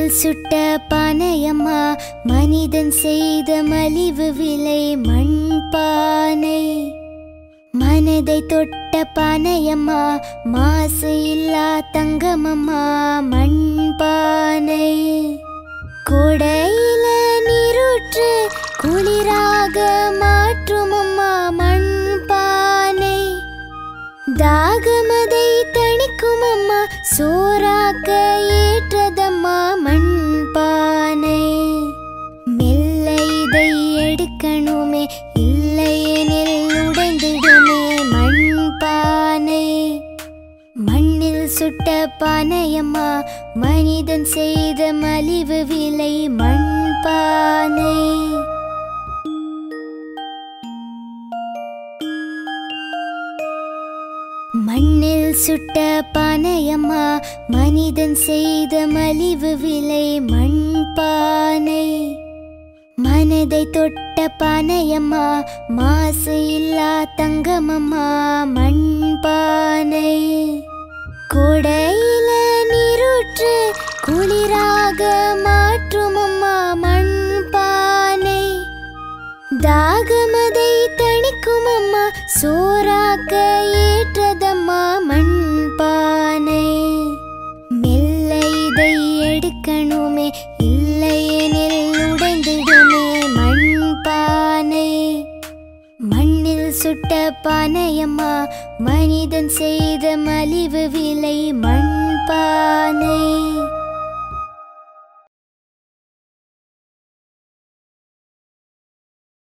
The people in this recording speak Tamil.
சுட்ட பானையம்மா மனிதன் செய்த மலிவு விலை மண்பானை மனதை தொட்ட பானையம்மா மாசு இல்லா தங்கமம்மா மண்பானை கொடையில நீரூற்று குளிராக மாற்றும் அம்மா மண்பானை தாகமதை தணிக்கும் அம்மா சோறாக்க ஏற்றதம்மா மண்பானை மெல்ல இதை எடுக்கணுமே இல்லையெனில் உடைந்திடுமே மண்பானை மண்ணில் சுட்ட பானையம்மா மனிதன் செய்த மலிவு விலை மண்பானை மண்ணில் சுட்ட பானையம்மா மனிதன் செய்த மலிவு விலை மண்பானை மனதை தொட்ட பானையம்மா மாசு இல்லா தங்கமம்மா மண்பானை கொடையில நீரூற்று குளிராக மாற்றும் அம்மா மண்பானை தாகமதை தணிக்கும் அம்மா சோறாக்க ஏற்றதம்மா மண்பானை மெல்ல இதை எடுக்கணுமே இல்லையெனில் உடைந்திடுமே மண்பானை மண்ணில் சுட்ட பானையம்மா மனிதன் செய்த மலிவு விலை மண்பானை